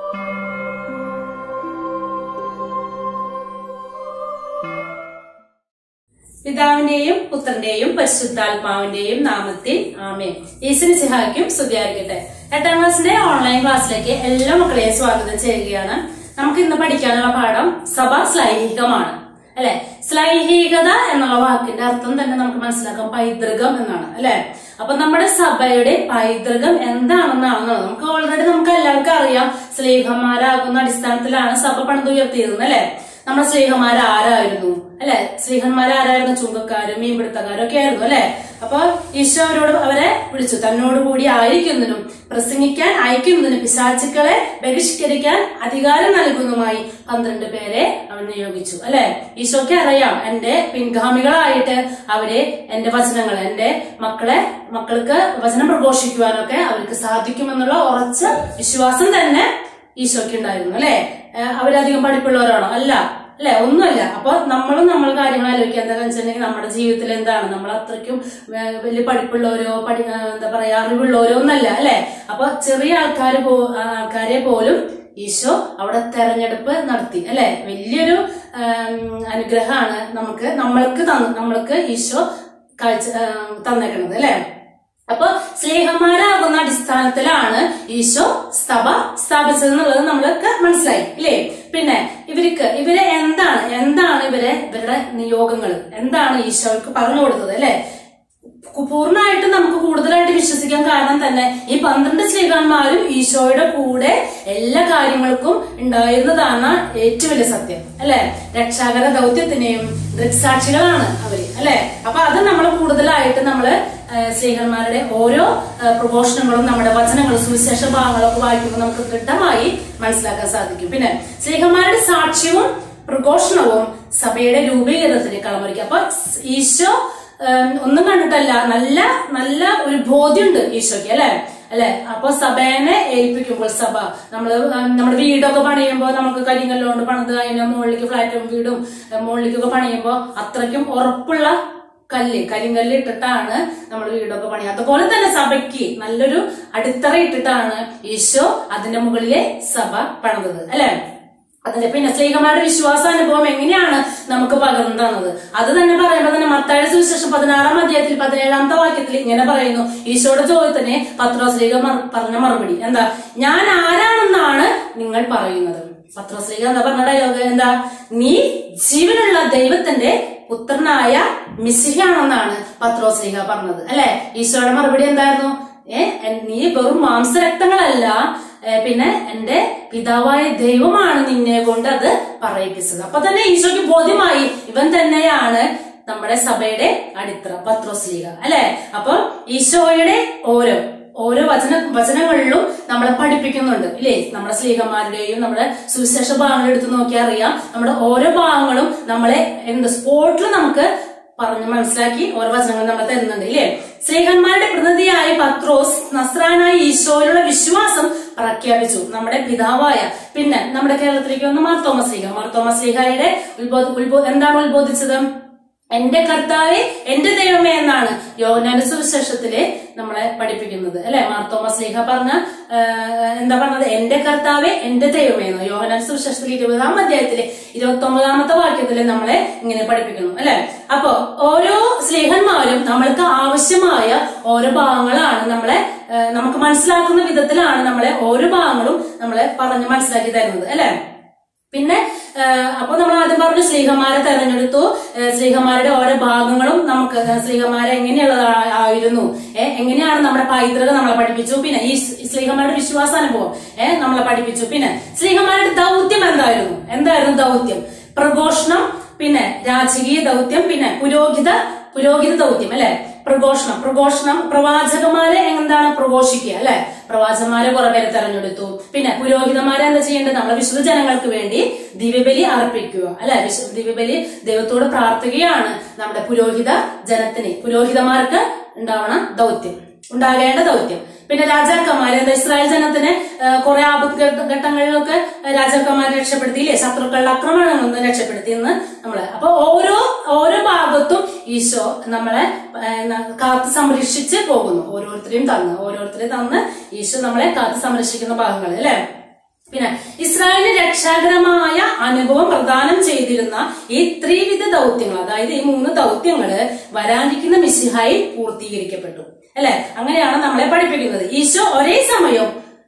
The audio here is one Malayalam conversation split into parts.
പിതാവിന്റെയും പുത്രന്റെയും പരിശുദ്ധാത്മാവിന്റെയും നാമത്തിൽ ആമേ ഈശ്വര സിഹായ്ക്കും സ്തുതിയായിരിക്കട്ടെ എട്ടാം ക്ലാസ്സിന്റെ ഓൺലൈൻ ക്ലാസ്സിലേക്ക് എല്ലാ മക്കളെയും സ്വാഗതം ചെയ്യുകയാണ് നമുക്ക് ഇന്ന് പഠിക്കാനുള്ള പാഠം സഭ ശ്ലൈഹികമാണ് അല്ലെ ശ്ലൈഹികത എന്നുള്ള വാക്കിന്റെ അർത്ഥം തന്നെ നമുക്ക് മനസ്സിലാക്കാം പൈതൃകം എന്നാണ് അല്ലെ അപ്പൊ നമ്മുടെ സഭയുടെ പൈതൃകം എന്താണെന്നാണെന്നുള്ളത് നമുക്ക് ഓൾറെഡി നമുക്ക് എല്ലാവർക്കും അറിയാം സ്ലീഹന്മാരാകുന്ന അടിസ്ഥാനത്തിലാണ് സഭ പണിതുയർത്തിയിരുന്നത് അല്ലെ നമ്മുടെ സ്ലീഹന്മാർ ആരായിരുന്നു അല്ലെ സ്ലീഹന്മാർ ആരായിരുന്നു ചുങ്കക്കാരും മീൻപിടുത്തക്കാരും ഒക്കെ ആയിരുന്നു അല്ലെ അപ്പൊ ഈശോ അവരോട് അവരെ വിളിച്ചു തന്നോട് കൂടി ആയിരിക്കുന്നതിനും പ്രസംഗിക്കാൻ അയക്കുന്നതിനും പിശാചുക്കളെ ബഹിഷ്കരിക്കാൻ അധികാരം നൽകുന്നതുമായി പന്ത്രണ്ട് പേരെ അവൻ നിയോഗിച്ചു അല്ലെ ഈശോയ്ക്ക് അറിയാം എന്റെ പിൻഗാമികളായിട്ട് അവരെ എന്റെ വചനങ്ങൾ എന്റെ മക്കളെ മക്കൾക്ക് വചനം പ്രഘോഷിക്കുവാനൊക്കെ അവർക്ക് സാധിക്കുമെന്നുള്ള ഉറച്ച വിശ്വാസം തന്നെ ഈശോയ്ക്ക് ഉണ്ടായിരുന്നു അല്ലെ അവരധികം പഠിപ്പുള്ളവരാണോ അല്ല അല്ലെ ഒന്നുമല്ല അപ്പൊ നമ്മളും നമ്മൾ കാര്യങ്ങൾ ആലോചിക്കുക എന്താണെന്ന് വെച്ചിട്ടുണ്ടെങ്കിൽ നമ്മുടെ ജീവിതത്തിൽ എന്താണ് നമ്മൾ അത്രയ്ക്കും ഏ, വലിയ പഠിപ്പുള്ളവരോ പഠി ആ, എന്താ പറയാ അറിവുള്ളവരോ ഒന്നല്ല അല്ലെ അപ്പൊ ചെറിയ ആൾക്കാർ പോ ആൾക്കാരെ പോലും ഈശോ അവിടെ തെരഞ്ഞെടുപ്പ് നടത്തി അല്ലെ വലിയൊരു ആം, അനുഗ്രഹമാണ് നമുക്ക് നമ്മൾക്ക് തന്നു നമ്മൾക്ക് ഈശോ കാഴ്ച ആ, തന്നേക്കുന്നത് അല്ലെ അപ്പൊ സ്നേഹന്മാരാകുന്ന അടിസ്ഥാനത്തിലാണ് ഈശോ സഭ സ്ഥാപിച്ചത് എന്നുള്ളത് നമ്മൾക്ക് മനസ്സിലായി ഇല്ലേ പിന്നെ ഇവർക്ക് ഇവരെ എന്താണ് എന്താണ് ഇവരെ ഇവരുടെ നിയോഗങ്ങൾ എന്താണ് ഈശോയ്ക്ക് പറഞ്ഞു കൊടുത്തത് അല്ലെ പൂർണ്ണമായിട്ടും നമുക്ക് കൂടുതലായിട്ട് വിശ്വസിക്കാൻ കാരണം തന്നെ ഈ പന്ത്രണ്ട് ശ്രീകാന്മാരും ഈശോയുടെ കൂടെ എല്ലാ കാര്യങ്ങൾക്കും ഉണ്ടായിരുന്നതാണ് ഏറ്റവും വലിയ സത്യം അല്ലെ രക്ഷാകര ദൗത്യത്തിനെയും ദൃക്സാക്ഷികളാണ് അവര് അല്ലെ അപ്പൊ അത് നമ്മൾ കൂടുതലായിട്ട് നമ്മള് സ്ത്രീകന്മാരുടെ ഓരോ ആ, പ്രഘോഷണങ്ങളും നമ്മുടെ വചനങ്ങളും സുവിശേഷ ഭാഗങ്ങളും ഒക്കെ വായിക്കുമ്പോൾ നമുക്ക് ദൃഢമായി മനസ്സിലാക്കാൻ സാധിക്കും പിന്നെ സ്ത്രീകന്മാരുടെ സാക്ഷ്യവും പ്രഘോഷണവും സഭയുടെ രൂപീകരണത്തിന് കളമൊരുക്കി അപ്പൊ ഈശോ ഉം, ഒന്നും കണ്ടിട്ടല്ല നല്ല നല്ല ഒരു ബോധ്യമുണ്ട് ഈശോയ്ക്ക് അല്ലെ അല്ലെ അപ്പൊ സഭേനെ ഏൽപ്പിക്കുമ്പോൾ സഭ നമ്മള് ഉം, നമ്മുടെ വീടൊക്കെ പണിയുമ്പോൾ നമുക്ക് കരിങ്കല്ലുകൊണ്ട് പണിത് അതിന്റെ മുകളിലേക്ക് ഫ്ലാറ്റും വീടും ഉം, മുകളിലേക്കൊക്കെ പണിയുമ്പോൾ അത്രയ്ക്കും ഉറപ്പുള്ള കല്ല് കരിങ്കല്ല് ഇട്ടിട്ടാണ് നമ്മൾ വീടൊക്കെ പണിയുക അതുപോലെ തന്നെ സഭയ്ക്ക് നല്ലൊരു അടിത്തറ ഇട്ടിട്ടാണ് ഈശോ അതിന്റെ മുകളിലെ സഭ പണിതത് അല്ലെ അതിന്റെ പിന്നെ സ്ത്രീകന്മാരുടെ വിശ്വാസാനുഭവം എങ്ങനെയാണ് നമുക്ക് പകർന്നു തന്നത് അത് തന്നെ പറയുമ്പോൾ തന്നെ മത്തായ സുവിശേഷം പതിനാറാം അധ്യായത്തിൽ പതിനേഴാമത്തെ വാക്യത്തിൽ ഇങ്ങനെ പറയുന്നു ഈശോയുടെ ചോദ്യത്തിന് പത്രോസ്ലീഗ പറഞ്ഞ മറുപടി എന്താ ഞാൻ ആരാണെന്നാണ് നിങ്ങൾ പറയുന്നത് പത്രോസ്ലീഗ എന്താ പറഞ്ഞ ഡയലോഗ് എന്താ നീ ജീവനുള്ള ദൈവത്തിന്റെ പുത്രനായ മിസിഹാണെന്നാണ് പത്രോസ്ലീഗ പറഞ്ഞത് അല്ലെ ഈശോയുടെ മറുപടി എന്തായിരുന്നു ഏ എൻ- നീ വെറും മാംസരക്തങ്ങളല്ല ഏ, പിന്നെ എന്റെ പിതാവായ ദൈവമാണ് നിന്നെ കൊണ്ട് അത് പറയിപ്പിച്ചത് അപ്പൊ തന്നെ ഈശോയ്ക്ക് ബോധ്യമായി ഇവൻ തന്നെയാണ് നമ്മുടെ സഭയുടെ അടിത്തറ പത്രോസ്ലീഗ അല്ലെ അപ്പൊ ഈശോയുടെ ഓരോ ഓരോ വചന വചനങ്ങളിലും നമ്മളെ പഠിപ്പിക്കുന്നുണ്ട് ഇല്ലേ നമ്മുടെ സ്ലീഹന്മാരുടെയും നമ്മുടെ സുവിശേഷ ഭാഗങ്ങൾ എടുത്ത് നോക്കിയാൽ അറിയാം നമ്മുടെ ഓരോ ഭാഗങ്ങളും നമ്മളെ എന്ത് സ്പോട്ടിൽ നമുക്ക് പറഞ്ഞ് മനസ്സിലാക്കി ഓരോ വചനങ്ങൾ നമ്മൾ തരുന്നുണ്ട് ഇല്ലേ സ്ത്രീഹന്മാരുടെ പ്രതിനിധിയായ പത്രോസ് നസ്രാനായ ഈശോയിലുള്ള വിശ്വാസം പ്രഖ്യാപിച്ചു നമ്മുടെ പിതാവായ പിന്നെ നമ്മുടെ കേരളത്തിലേക്ക് വന്ന മാർത്തോമ ശ്രീഹ മാർത്തോമ ശ്രീഹായുടെ ഉത്ബോധ ഉത്ബോ എന്താണ് ഉത്ബോധിച്ചത് എന്റെ കർത്താവെ എന്റെ ദൈവമേ എന്നാണ് യോഹനാന്റെ സുവിശേഷത്തില് നമ്മളെ പഠിപ്പിക്കുന്നത് അല്ലെ മാർത്തോമ സ്ലീഹ പറഞ്ഞ ആ, എന്താ പറഞ്ഞത് എന്റെ കർത്താവെ എന്റെ ദൈവമേ എന്ന് യോഹനാന്റെ സുവിശേഷത്തിൽ ഇരുപതാം അധ്യായത്തിലെ ഇരുപത്തി ഒമ്പതാമത്തെ വാക്യത്തില് നമ്മളെ ഇങ്ങനെ പഠിപ്പിക്കുന്നു അല്ലെ അപ്പോ ഓരോ സ്നേഹന്മാരും നമ്മൾക്ക് ആവശ്യമായ ഓരോ ഭാഗങ്ങളാണ് നമ്മളെ ആ, നമുക്ക് മനസ്സിലാക്കുന്ന വിധത്തിലാണ് നമ്മളെ ഓരോ ഭാഗങ്ങളും നമ്മളെ പറഞ്ഞ് മനസ്സിലാക്കി തരുന്നത് അല്ലെ പിന്നെ അപ്പൊ നമ്മൾ ആദ്യം പറഞ്ഞു സ്ത്രീഹന്മാരെ തെരഞ്ഞെടുത്തു ഏഹ് സ്ത്രീഹന്മാരുടെ ഓരോ ഭാഗങ്ങളും നമുക്ക് സ്ത്രീഹന്മാരെ എങ്ങനെയുള്ളതായിരുന്നു ഏഹ് എങ്ങനെയാണ് നമ്മുടെ പൈതൃകം നമ്മളെ പഠിപ്പിച്ചു പിന്നെ ഈ സ്ത്രീഹന്മാരുടെ വിശ്വാസാനുഭവം ഏഹ് നമ്മളെ പഠിപ്പിച്ചു പിന്നെ സ്ത്രീഹന്മാരുടെ ദൗത്യം എന്തായിരുന്നു എന്തായിരുന്നു ദൗത്യം പ്രഘോഷണം പിന്നെ രാജകീയ ദൗത്യം പിന്നെ പുരോഹിത പുരോഹിത ദൗത്യം അല്ലെ പ്രഘോഷണം പ്രഘോഷണം പ്രവാചകന്മാരെ എന്താണ് പ്രഘോഷിക്കുക അല്ലെ പ്രവാചകന്മാരെ കുറെ പേരെ തെരഞ്ഞെടുത്തു പിന്നെ പുരോഹിതന്മാരെ എന്താ ചെയ്യേണ്ടത് നമ്മളെ വിശുദ്ധ ജനങ്ങൾക്ക് വേണ്ടി ദിവ്യബലി അർപ്പിക്കുക അല്ലെ വിശു ദിവ്യബലി ദൈവത്തോട് പ്രാർത്ഥിക്കുകയാണ് നമ്മുടെ പുരോഹിത ജനത്തിന് പുരോഹിതന്മാർക്ക് ഉണ്ടാവണ ദൗത്യം ഉണ്ടാകേണ്ട ദൗത്യം പിന്നെ രാജാക്കന്മാര് എന്താ ഇസ്രായേൽ ജനത്തിന് കുറെ ആപത്ത് ഘട്ട- ഘട്ടങ്ങളിലൊക്കെ രാജാക്കന്മാരെ രക്ഷപ്പെടുത്തിയില്ലേ ശത്രുക്കളുടെ ആക്രമണങ്ങളിൽ നിന്ന് രക്ഷപ്പെടുത്തി എന്ന് നമ്മള് അപ്പൊ ഓരോ ഓരോ ഭാഗത്തും ഈശോ നമ്മളെ ആ, ന- കാത്ത് സംരക്ഷിച്ച് പോകുന്നു ഓരോരുത്തരെയും തന്ന് ഓരോരുത്തരെയും തന്ന് ഈശോ നമ്മളെ കാത്ത് സംരക്ഷിക്കുന്ന ഭാഗങ്ങൾ അല്ലെ പിന്നെ ഇസ്രായേലിന് രക്ഷാകരമായ അനുഭവം പ്രദാനം ചെയ്തിരുന്ന ഈ ത്രിവിധ ദൗത്യങ്ങൾ അതായത് ഈ മൂന്ന് ദൗത്യങ്ങള് വരാനിരിക്കുന്ന മിശിഹായി പൂർത്തീകരിക്കപ്പെട്ടു അല്ലെ അങ്ങനെയാണ് നമ്മളെ പഠിപ്പിക്കുന്നത് ഈശോ ഒരേ സമയം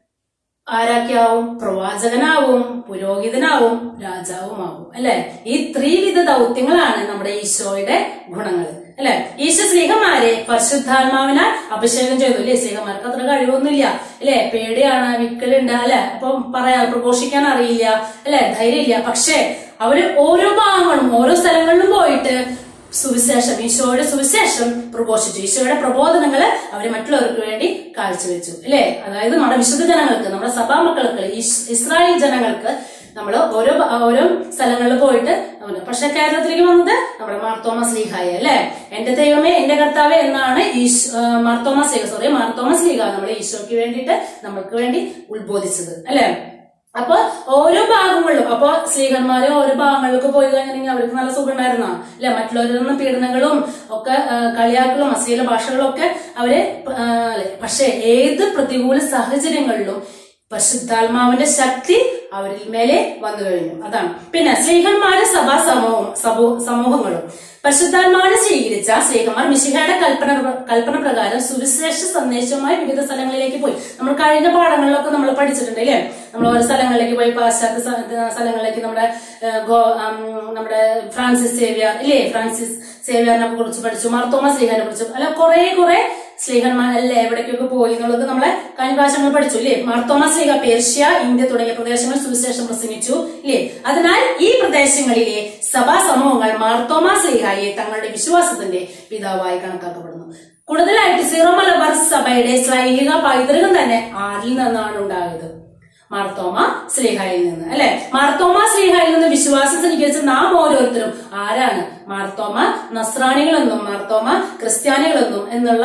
ആരാക്കിയാവും പ്രവാചകനാവും പുരോഹിതനാവും രാജാവുമാവും അല്ലെ ഈ ത്രിവിധ ദൗത്യങ്ങളാണ് നമ്മുടെ ഈശോയുടെ ഗുണങ്ങൾ അല്ലെ ഈശോ സ്നേഹന്മാരെ പരിശുദ്ധാത്മാവിനാൽ അഭിഷേകം ചെയ്തു അല്ലെ സ്നേഹന്മാർക്ക് അത്ര കഴിവൊന്നുമില്ല അല്ലെ പേടിയാണ് വിക്കലുണ്ട് അല്ലെ അപ്പം പറയാ പ്രഘോഷിക്കാൻ അറിയില്ല അല്ലെ ധൈര്യമില്ല പക്ഷേ അവര് ഓരോ ഭാഗങ്ങളും ഓരോ സ്ഥലങ്ങളിലും പോയിട്ട് സുവിശേഷം ഈശോയുടെ സുവിശേഷം പ്രഘോഷിച്ചു ഈശോയുടെ പ്രബോധനങ്ങള് അവര് മറ്റുള്ളവർക്ക് വേണ്ടി കാഴ്ചവെച്ചു അല്ലെ അതായത് നമ്മുടെ വിശുദ്ധ ജനങ്ങൾക്ക് നമ്മുടെ സഭാ മക്കൾക്ക് ഇസ്- ഇസ്രായേൽ ജനങ്ങൾക്ക് നമ്മൾ ഓരോ ഭ- ഓരോ സ്ഥലങ്ങളിൽ പോയിട്ട് അവര് പക്ഷെ കേരളത്തിലേക്ക് വന്നത് നമ്മുടെ മാർത്തോമ സ്ലീഹായ അല്ലെ എന്റെ ദൈവമേ എന്റെ കർത്താവേ എന്നാണ് ഈശ് ആ, മാർത്തോമ സ്ലീഹ സോറി മാർത്തോമ സ്ലീഹ നമ്മുടെ ഈശോയ്ക്ക് വേണ്ടിയിട്ട് നമ്മൾക്ക് വേണ്ടി ഉത്ബോധിച്ചത് അല്ലെ അപ്പൊ ഓരോ ഭാഗങ്ങളിലും അപ്പൊ സ്ത്രീകന്മാര് ഓരോ ഭാഗങ്ങളിലേക്ക് പോയി കഴിഞ്ഞിട്ടുണ്ടെങ്കിൽ അവർക്ക് നല്ല സുഖം ഉണ്ടായിരുന്ന അല്ലെ മറ്റുള്ളവരിൽ നിന്ന് പീഡനങ്ങളും ഒക്കെ ആ, കളിയാക്കലും അശ്ലീല ഭാഷകളും ഒക്കെ അവര് ആ, അല്ലെ പക്ഷെ ഏത് പ്രതികൂല സാഹചര്യങ്ങളിലും പരിശുദ്ധാത്മാവിന്റെ ശക്തി അവരിൽ മേലെ വന്നു കഴിഞ്ഞു അതാണ് പിന്നെ സ്ത്രീകന്മാരുടെ സഭാ സമൂഹം സമൂ- സമൂഹങ്ങളും പരിശുദ്ധാത്മാവിനെ സ്വീകരിച്ച സ്ത്രീകന്മാർ മിശിഹയുടെ കൽപ്പന കൽപ്പന പ്രകാരം സുവിശേഷ സന്ദേശവുമായി വിവിധ സ്ഥലങ്ങളിലേക്ക് പോയി നമ്മൾ കഴിഞ്ഞ പാഠങ്ങളിലൊക്കെ നമ്മൾ പഠിച്ചിട്ടുണ്ട് അല്ലേ നമ്മൾ ഓരോ സ്ഥലങ്ങളിലേക്ക് പോയി പാശ്ചാത്യ സ്ഥ- സ്ഥലങ്ങളിലേക്ക് നമ്മുടെ ഏഹ്, ഗോ- ആം, നമ്മുടെ ഫ്രാൻസിസ് സേവിയർ ഇല്ലേ ഫ്രാൻസിസ് സേവിയറിനെ കുറിച്ച് പഠിച്ചു മാർത്തോമ സ്ലീഹനെ കുറിച്ച് അല്ല കുറെ കുറെ സ്ലീഹന്മാർ അല്ലെ എവിടേക്കൊക്കെ പോയി എന്നുള്ളത് നമ്മളെ കഴിഞ്ഞ പ്രാവശ്യങ്ങൾ പഠിച്ചു ഇല്ലേ മാർത്തോമ സ്ലീഹ പേർഷ്യ ഇന്ത്യ തുടങ്ങിയ പ്രദേശങ്ങൾ സുവിശേഷം പ്രസംഗിച്ചു ഇല്ലേ അതിനാൽ ഈ പ്രദേശങ്ങളിലെ സഭാ സമൂഹങ്ങൾ മാർത്തോമ സ്ലീഹായെ തങ്ങളുടെ വിശ്വാസത്തിന്റെ പിതാവായി കണക്കാക്കപ്പെടുന്നു കൂടുതലായിട്ട് സീറോ മലബാർ സഭയുടെ സ്വൈഹിക പൈതൃകം തന്നെ ആരിൽ നിന്നാണ് ഉണ്ടായത് മാർത്തോമ ശ്രീഹായിൽ നിന്ന് അല്ലെ മാർത്തോമ ശ്രീഹായിൽ നിന്ന് വിശ്വാസം സ്വീകരിച്ച നാം ഓരോരുത്തരും ആരാണ് മാർത്തോമ നസ്രാണികളെന്നും മാർത്തോമ ക്രിസ്ത്യാനികളെന്നും എന്നുള്ള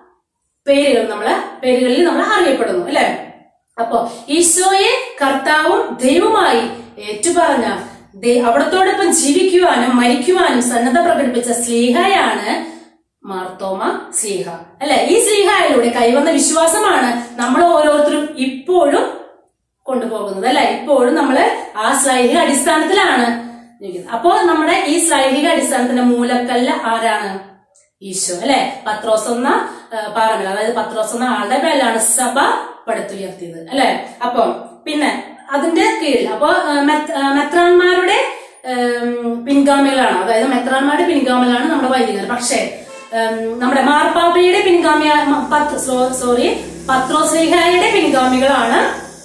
പേരുകൾ നമ്മളെ പേരുകളിൽ നമ്മൾ അറിയപ്പെടുന്നു അല്ലെ അപ്പോ ഈശോയെ കർത്താവും ദൈവമായി ഏറ്റുപറഞ്ഞ ദേ- അവിടത്തോടൊപ്പം ജീവിക്കുവാനും മരിക്കുവാനും സന്നദ്ധ പ്രകടിപ്പിച്ച സ്ലീഹയാണ് മാർത്തോമ സ്ലീഹ അല്ലെ ഈ സ്ലീഹയിലൂടെ കൈവന്ന വിശ്വാസമാണ് നമ്മൾ ഓരോരുത്തരും ഇപ്പോഴും കൊണ്ടുപോകുന്നത് അല്ലെ ഇപ്പോഴും നമ്മള് ആ സ്ലൈഹിക അടിസ്ഥാനത്തിലാണ് ജീവിക്കുന്നത് അപ്പോ നമ്മുടെ ഈ സ്ലൈഹിക അടിസ്ഥാനത്തിന്റെ മൂലക്കല്ല് ആരാണ് ഈശോ അല്ലെ പത്രോസ് എന്ന ആ, പാറമേൽ അതായത് പത്രോസ് എന്ന ആളുടെ മേലാണ് സഭ പടുത്തുയർത്തിയത് അല്ലെ അപ്പൊ പിന്നെ അതിന്റെ കീഴിൽ അപ്പോ ആ, മെത്ത്- ആ, മെത്രാന്മാരുടെ ഉം, പിൻഗാമികളാണ് അതായത് മെത്രാന്മാരുടെ പിൻഗാമികളാണ് നമ്മുടെ വൈദികർ പക്ഷേ ഉം, നമ്മുടെ മാർപ്പാപ്പയുടെ പിൻഗാമിയ മ- പത്ത് സോ- സോറി പത്രോസ്ലിഹായുടെ പിൻഗാമികളാണ്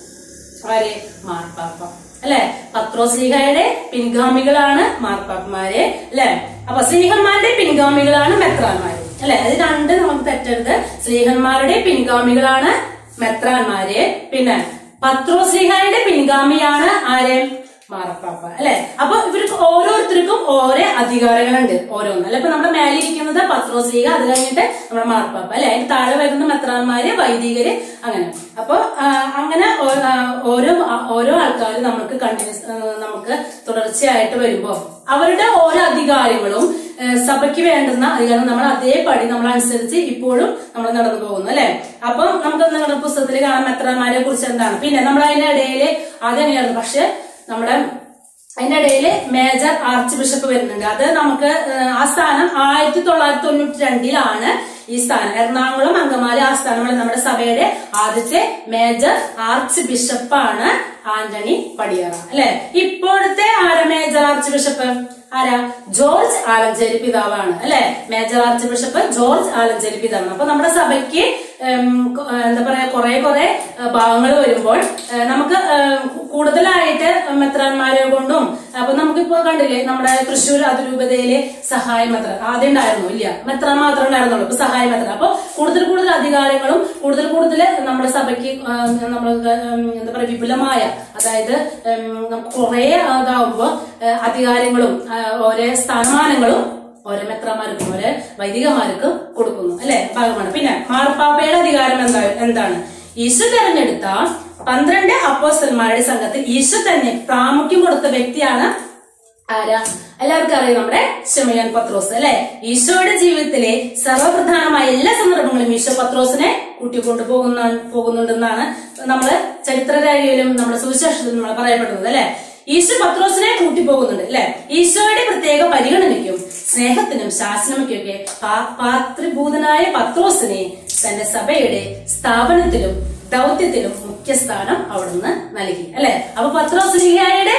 ആര് മാർപ്പാപ്പ അല്ലെ പത്രോസ്ലിഹയുടെ പിൻഗാമികളാണ് മാർപ്പാപ്പമാര് അല്ലെ അപ്പൊ സ്ലീഹന്മാരുടെ പിൻഗാമികളാണ് മെത്രാന്മാര് അല്ലെ അത് രണ്ട് നമുക്ക് തെറ്റരുത് സ്ലീഹന്മാരുടെ പിൻഗാമികളാണ് മെത്രാന്മാര് പിന്നെ പത്രോസ്ലിഹയുടെ പിൻഗാമിയാണ് ആര് മാർപ്പാപ്പ അല്ലെ അപ്പൊ ഇവർക്ക് ഓരോരുത്തർക്കും ഓരോ അധികാരങ്ങളുണ്ട് ഓരോന്ന് അല്ലെ ഇപ്പൊ നമ്മുടെ മേലെ ഇരിക്കുന്നത് പത്രോസ്ലീഗ അത് കഴിഞ്ഞിട്ട് നമ്മുടെ മാർപ്പാപ്പ അല്ലെ അതിന് താഴെ വരുന്ന മെത്രാന്മാര് വൈദികര് അങ്ങനെ അപ്പൊ ആ, അങ്ങനെ ഓ- ആ, ഓരോ ആ- ഓരോ ആൾക്കാർ നമുക്ക് കണ്ടിന്യൂസ് നമുക്ക് തുടർച്ചയായിട്ട് വരുമ്പോ അവരുടെ ഓരോ അധികാരങ്ങളും ഏ, സഭയ്ക്ക് വേണ്ടുന്ന അധികാരം നമ്മൾ അതേപടി നമ്മൾ അനുസരിച്ച് ഇപ്പോഴും നമ്മൾ നടന്നു പോകുന്നു അല്ലെ അപ്പം നമുക്ക് നിങ്ങളുടെ പുസ്തകത്തിൽ കാണാൻ മെത്രാന്മാരെ കുറിച്ച് എന്താണ് പിന്നെ നമ്മൾ അതിന്റെ ഇടയിൽ ആദ്യം പക്ഷെ നമ്മുടെ അതിന്റെ ഇടയിൽ മേജർ ആർച്ച് ബിഷപ്പ് വരുന്നുണ്ട് അത് നമുക്ക് ഏഹ്, ആ സ്ഥാനം ആയിരത്തി തൊള്ളായിരത്തി തൊണ്ണൂറ്റി രണ്ടിലാണ് ഈ സ്ഥാനം എറണാകുളം അങ്കമാലി ആസ്ഥാനമുള്ള നമ്മുടെ സഭയുടെ ആദ്യത്തെ മേജർ ആർച്ച് ബിഷപ്പാണ് ആന്റണി പടിയറ അല്ലെ ഇപ്പോഴത്തെ ആരാ മേജർ ആർച്ച് ബിഷപ്പ് ആരാ ജോർജ് ആലഞ്ചേരി പിതാവാണ് അല്ലെ major archbishop George Alencherry പിതാവാണ് അപ്പൊ നമ്മുടെ സഭയ്ക്ക് ഉം, കൊ- ഏഹ്, എന്താ പറയാ കുറെ കുറെ ഭാഗങ്ങൾ വരുമ്പോൾ ഏഹ്, നമുക്ക് ഏഹ്, കു- കൂടുതലായിട്ട് മെത്രാന്മാരെ കൊണ്ടും അപ്പൊ നമുക്കിപ്പോ കണ്ടില്ലേ നമ്മുടെ തൃശ്ശൂർ അതിരൂപതയിലെ സഹായ മെത്ര ആദ്യം ഉണ്ടായിരുന്നു ഇല്ല മെത്രാൻ മാത്രമേ ഉണ്ടായിരുന്നുള്ളൂ ഇപ്പൊ സഹായ മെത്ര അപ്പൊ കൂടുതൽ കൂടുതൽ അധികാരങ്ങളും കൂടുതൽ കൂടുതൽ നമ്മുടെ സഭയ്ക്ക് നമ്മൾ എന്താ പറയാ വിപുലമായ അതായത് ഉം, നമുക്ക് കുറെ ഇതാവുമ്പോ ഏഹ്, അധികാരങ്ങളും ഏഹ്, ഓരോ സ്ഥാനമാനങ്ങളും ഓരോ മെത്രമാർക്കും ഓരോ വൈദികമാർക്ക് കൊടുക്കുന്നു അല്ലെ ഭാഗമാണ് പിന്നെ മാർപ്പാപ്പയുടെ അധികാരം എന്താ എന്താണ് ഈശോ തെരഞ്ഞെടുത്ത പന്ത്രണ്ട് അപ്പോസ്റ്റന്മാരുടെ സംഘത്തിൽ ഈശോ തന്നെ പ്രാമുഖ്യം കൊടുത്ത വ്യക്തിയാണ് ആരാ എല്ലാവർക്കും അറിയാം നമ്മുടെ ശമയാൻ പത്രോസ് അല്ലെ ഈശോയുടെ ജീവിതത്തിലെ സർവപ്രധാനമായ എല്ലാ സന്ദർഭങ്ങളും ഈശോ പത്രോസിനെ കൂട്ടിക്കൊണ്ടു പോകുന്ന പോകുന്നുണ്ടെന്നാണ് നമ്മള് ചരിത്രരേഖയിലും നമ്മുടെ സുവിശേഷത്തിലും നമ്മൾ പറയപ്പെടുന്നത് അല്ലെ ഈശോ പത്രോസിനെ കൂട്ടിപ്പോകുന്നുണ്ട് അല്ലെ ഈശോയുടെ പ്രത്യേക പരിഗണനയ്ക്കും സ്നേഹത്തിനും ശാസനമൊക്കെ പാത്രിഭൂതനായ പത്രോസിനെ തന്റെ സഭയുടെ സ്ഥാപനത്തിലും ദൗത്യത്തിലും മുഖ്യസ്ഥാനം അവിടുന്ന് നൽകി അല്ലെ അപ്പൊ പത്രോസ്ലിഹായുടെ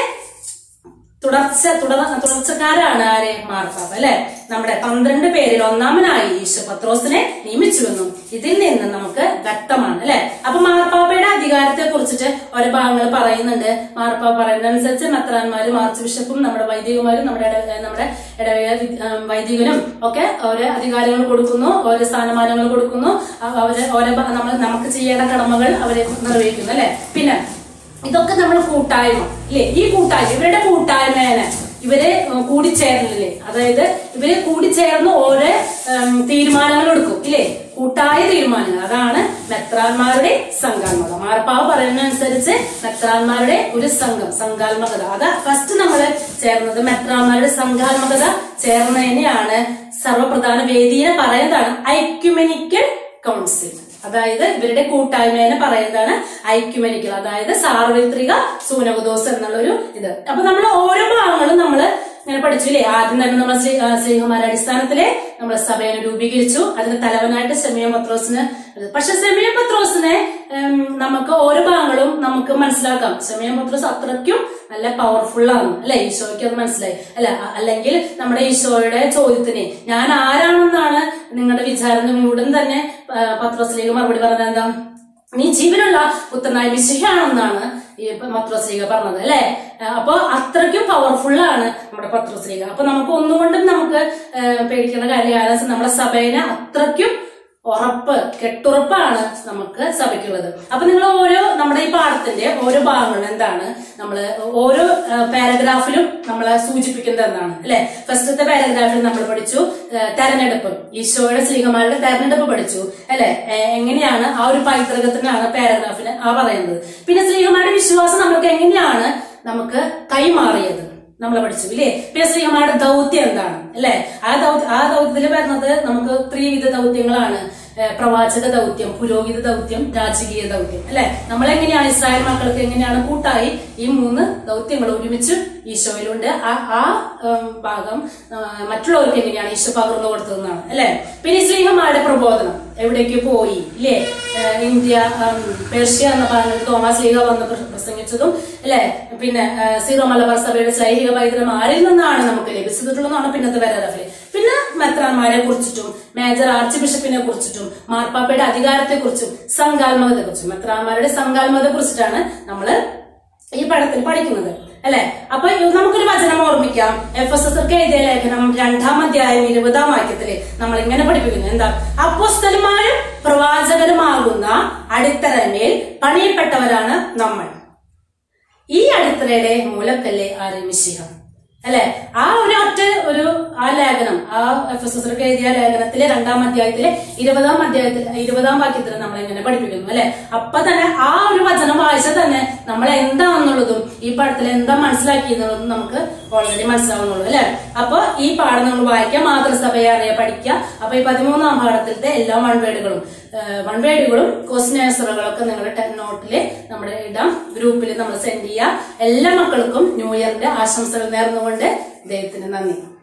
തുടർച്ച തുടർ തുടർച്ചക്കാരാണ് ആരെ മാർപ്പാപ്പ അല്ലെ നമ്മുടെ പന്ത്രണ്ട് പേരിൽ ഒന്നാമനായി ഈശോ പത്രോസിനെ നിയമിച്ചുവെന്നും ഇതിൽ നിന്ന് നമുക്ക് വ്യക്തമാണ് അല്ലെ അപ്പൊ മാർപ്പാപ്പയുടെ അധികാരത്തെ കുറിച്ചിട്ട് ഓരോ ഭാഗങ്ങൾ പറയുന്നുണ്ട് മാർപ്പാപ്പ പറയുന്നതനുസരിച്ച് മെത്രാന്മാരും ആർച്ച് ബിഷപ്പും നമ്മുടെ വൈദികമാരും നമ്മുടെ ഇട- നമ്മുടെ ഇടവക വി- ആ, വൈദികനും ഒക്കെ ഓരോ അധികാരങ്ങൾ കൊടുക്കുന്നു ഓരോ സ്ഥാനമാനങ്ങൾ കൊടുക്കുന്നു അവ- അവര് ഓരോ ഭ- നമ്മൾ നമുക്ക് ചെയ്യേണ്ട കടമകൾ അവരെ നിർവഹിക്കുന്നു അല്ലെ പിന്നെ ഇതൊക്കെ നമ്മൾ കൂട്ടായ്മ ഇല്ലേ ഈ കൂട്ടായ്മ ഇവരുടെ കൂട്ടായ്മേനെ ഇവരെ ഉം, കൂടിച്ചേർന്നില്ലേ അതായത് ഇവര് കൂടിച്ചേർന്ന് ഓരോ ഉം, തീരുമാനങ്ങൾ എടുക്കും ഇല്ലേ കൂട്ടായ തീരുമാനങ്ങൾ അതാണ് മെത്രാന്മാരുടെ സംഘാത്മക മാർപ്പാവ് പറയുന്നതനുസരിച്ച് മെത്രാന്മാരുടെ ഒരു സംഘം സംഘാത്മകത അത് ഫസ്റ്റ് നമ്മൾ ചേർന്നത് മെത്രാന്മാരുടെ സംഘാത്മകത ചേർന്നതിനെയാണ് സർവപ്രധാന വേദിയെ പറയുന്നതാണ് ഐക്യുമെനിക്കൽ കൗൺസിൽ അതായത് ഇവരുടെ കൂട്ടായ്മേനെ പറയുന്നതാണ് ഐക്യുമെനിക്കൽ അതായത് സാർവത്രിക സൂനകദോസ് എന്നുള്ളൊരു ഇത് അപ്പൊ നമ്മൾ ഓരോ ഭാഗങ്ങളും നമ്മൾ ഇങ്ങനെ പഠിച്ചില്ലേ ആദ്യം തന്നെ നമ്മൾ സ്നേഹമാരുടെ അടിസ്ഥാനത്തില് നമ്മൾ സഭയെ രൂപീകരിച്ചു അതിന് തലവനായിട്ട് സെമിയ പത്രോസിന് ഇത്. പക്ഷെ സെമിയ പത്രോസിനെ ഉം, നമുക്ക് ഓരോ ഭാഗങ്ങളും നമുക്ക് മനസ്സിലാക്കാം സെമിയ പത്രോസ് അത്രയ്ക്കും നല്ല പവർഫുൾ ആണ് അല്ലെ ഈശോയ്ക്ക് അത് മനസ്സിലായി അല്ല അ- അല്ലെങ്കിൽ നമ്മുടെ ഈശോയുടെ ചോദ്യത്തിന് ഞാൻ ആരാണെന്നാണ് നിങ്ങളുടെ വിചാരം ഉടൻ തന്നെ ആ, പത്രോസിലേക്ക് മറുപടി പറഞ്ഞത് എന്താ നീ ജീവനുള്ള പുത്രനായ മിശിഹാണെന്നാണ് ഈ പത്രോസ്ലീഗ പറഞ്ഞത് അല്ലെ അപ്പൊ അത്രയ്ക്കും പവർഫുൾ ആണ് നമ്മുടെ പത്രോസ്ലീഗ അപ്പൊ നമുക്ക് ഒന്നുകൊണ്ടും നമുക്ക് ആ, പേടിക്കേണ്ട കാര്യം കാരണം നമ്മുടെ സഭേനെ അത്രയ്ക്കും ഉറപ്പ് കെട്ടുറപ്പാണ് നമുക്ക് സഭയ്ക്കുള്ളത് അപ്പൊ നിങ്ങൾ ഓരോ നമ്മുടെ ഈ പാഠത്തിന്റെ ഓരോ ഭാഗങ്ങളും എന്താണ് നമ്മൾ ഓരോ പാരഗ്രാഫിലും നമ്മളെ സൂചിപ്പിക്കുന്നത് എന്താണ് അല്ലെ ഫസ്റ്റത്തെ പാരഗ്രാഫിൽ നമ്മൾ പഠിച്ചു ആ, തെരഞ്ഞെടുപ്പ് ഈശോയുടെ സ്ത്രീകന്മാരുടെ തെരഞ്ഞെടുപ്പ് പഠിച്ചു അല്ലെ എങ്ങനെയാണ് ആ ഒരു പൈതൃകത്തിനാണ് പാരഗ്രാഫിന് ആ പറയുന്നത് പിന്നെ സ്ത്രീകന്മാരുടെ വിശ്വാസം നമുക്ക് എങ്ങനെയാണ് നമുക്ക് കൈമാറിയത് നമ്മൾ പഠിച്ചു ഇല്ലേ പിന്നെ ശ്രീഹമാരുടെ ദൗത്യം എന്താണ് അല്ലെ ആ ദൗത്യം ആ ദൗത്യത്തിൽ വരുന്നത് നമുക്ക് ത്രിവിധ ദൗത്യങ്ങളാണ് ഏഹ് പ്രവാചക ദൗത്യം പുരോഹിത ദൗത്യം രാജകീയ ദൗത്യം അല്ലെ നമ്മളെങ്ങനെയാണ് ഇസ്രായേൽ മക്കൾക്ക് എങ്ങനെയാണ് കൂട്ടായി ഈ മൂന്ന് ദൗത്യങ്ങൾ ഒരുമിച്ച് ഈശോയിലുണ്ട് ആ ആ ഉം, ഭാഗം ആ, മറ്റുള്ളവർക്ക് എങ്ങനെയാണ് ഈശോ പകർന്നു കൊടുത്തതെന്നാണ് അല്ലെ പിന്നെ സ്ലീഹമാരുടെ പ്രബോധനം എവിടേക്ക് പോയി ഇല്ലേ ഏഹ് ഇന്ത്യ ഉം, പേർഷ്യ എന്ന ഭാഗത്ത് തോമസ് ലീഗ വന്ന് പ്ര- പ്രസംഗിച്ചതും അല്ലെ പിന്നെ ഏഹ് സീറോ മലബാർ സഭയുടെ ശൈലിക പൈതൃകം ആരിൽ നിന്നാണ് നമുക്ക് ലഭിച്ചിട്ടുള്ളതാണ് പിന്നത്തെ പാരഗ്രാഫിൽ പിന്നെ മെത്രാന്മാരെ കുറിച്ചിട്ടും മേജർ ആർച്ച് ബിഷപ്പിനെ കുറിച്ചിട്ടും മാർപ്പാപ്പയുടെ അധികാരത്തെ കുറിച്ചും സംഘാത്മകത്തെ കുറിച്ചും മെത്രാന്മാരുടെ സംഘാത്മകത്തെ കുറിച്ചിട്ടാണ് നമ്മള് ഈ പടത്തിൽ പഠിക്കുന്നത് അല്ലെ അപ്പൊ ഇത് നമുക്കൊരു വചനം ഓർമ്മിക്കാം എഫ് എസ് എസ് എഴുതിയ ലേഖനം രണ്ടാം അധ്യായം ഇരുപതാം വാക്യത്തില് നമ്മൾ ഇങ്ങനെ പഠിപ്പിക്കുന്നു എന്താ അപ്പോസ്തലന്മാരും പ്രവാചകരുമാകുന്ന അടിത്തറമേൽ പണിയപ്പെട്ടവരാണ് നമ്മൾ ഈ അടിത്തറയുടെ മൂലക്കല്ലേ ആരംഭിക്കുക അല്ലെ ആ ഒരു ഒറ്റ ഒരു ആ ലേഖനം ആ എഫ് എസ് എസ് എഴുതിയ ലേഖനത്തിലെ രണ്ടാം അധ്യായത്തിലെ ഇരുപതാം അധ്യായത്തിൽ ഇരുപതാം വാക്യത്തിൽ നമ്മൾ എങ്ങനെ പഠിപ്പിക്കുന്നു അല്ലെ അപ്പൊ തന്നെ ആ ഒരു വചനം വായിച്ചാൽ തന്നെ നമ്മൾ എന്താണെന്നുള്ളതും ഈ പാഠത്തിൽ എന്താ മനസ്സിലാക്കിയെന്നുള്ളതും നമുക്ക് ഓൾറെഡി മനസ്സിലാവുന്നുള്ളൂ അല്ലെ അപ്പൊ ഈ പാഠം നമ്മൾ വായിക്കാം മാതൃസഭയെ അറിയാൻ പഠിക്കുക അപ്പൊ ഈ പതിമൂന്നാം പാഠത്തിലത്തെ എല്ലാ വൺവേഡുകളും വൺവേഡുകളും ക്വസ്റ്റ്യൻ ആൻസറുകളൊക്കെ നിങ്ങളുടെ നോട്ടില് നമ്മുടെ ഇടാം ഗ്രൂപ്പിൽ നമ്മൾ സെൻഡ് ചെയ്യുക എല്ലാ മക്കൾക്കും ന്യൂ ഇയറിന്റെ ആശംസകൾ നേർന്നുകൊണ്ട് ദൈവത്തിന് നന്ദി